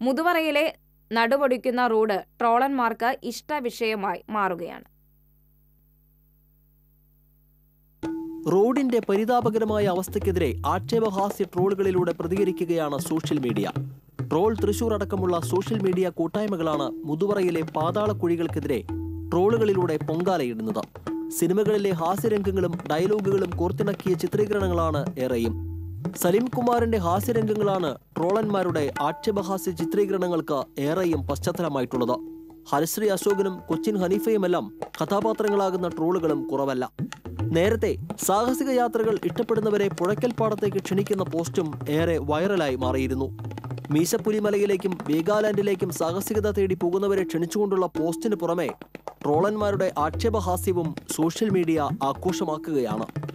മുതുവറയിലെ നടുപൊടിക്കുന്ന road ട്രോളന്മാർക്ക് ഇഷ്ടവിഷയമായി മാറുകയാണ് റോഡിന്റെ പരിതാപകരമായ അവസ്ഥയ്ക്കെതിരെ ആക്ഷേപഹാസ്യ ട്രോളുകളിലൂടെ പ്രതികരിക്കുകയാണ് സോഷ്യൽ മീഡിയ ട്രോൾ തൃശൂർ അടക്കമുള്ള സോഷ്യൽ മീഡിയ കൂട്ടായ്മകളാണ് മുതുവറയിലെ പാതാളക്കുഴികൾക്കെതിരെ ട്രോളുകളിലൂടെ പൊങ്കാലയിടുന്നത് സിനിമകളിലെ ഹാസ്യരംഗങ്ങളും ഡയലോഗുകളും കോർത്തിണക്കിയ ചിത്രീകരണങ്ങളാണ് ഏറെയും സലീം കുമാറിന്റെ ഹാസ്യരംഗങ്ങളാണ് ട്രോളന്മാരുടെ ആക്ഷേപഹാസ്യ ചിത്രീകരണങ്ങൾക്ക് ഏറെയും പശ്ചാത്തലമായിട്ടുള്ളത് ഹരിശ്രീ അശോകനും കൊച്ചിൻ ഹനീഫയുമെല്ലാം കഥാപാത്രങ്ങളാകുന്ന ട്രോളുകളും കുറവല്ല നേരത്തെ സാഹസിക യാത്രകൾ ഇഷ്ടപ്പെടുന്നവരെ പുഴയ്ക്കൽപ്പാടത്തേക്ക് ക്ഷണിക്കുന്ന പോസ്റ്റും ഏറെ വൈറലായി മാറിയിരുന്നു മീശപ്പുലിമലയിലേക്കും വേഗാലാൻഡിലേക്കും സാഹസികത തേടി പോകുന്നവരെ ക്ഷണിച്ചുകൊണ്ടുള്ള പോസ്റ്റിന് പുറമെ ട്രോളന്മാരുടെ ആക്ഷേപഹാസ്യവും സോഷ്യൽ മീഡിയ ആഘോഷമാക്കുകയാണ്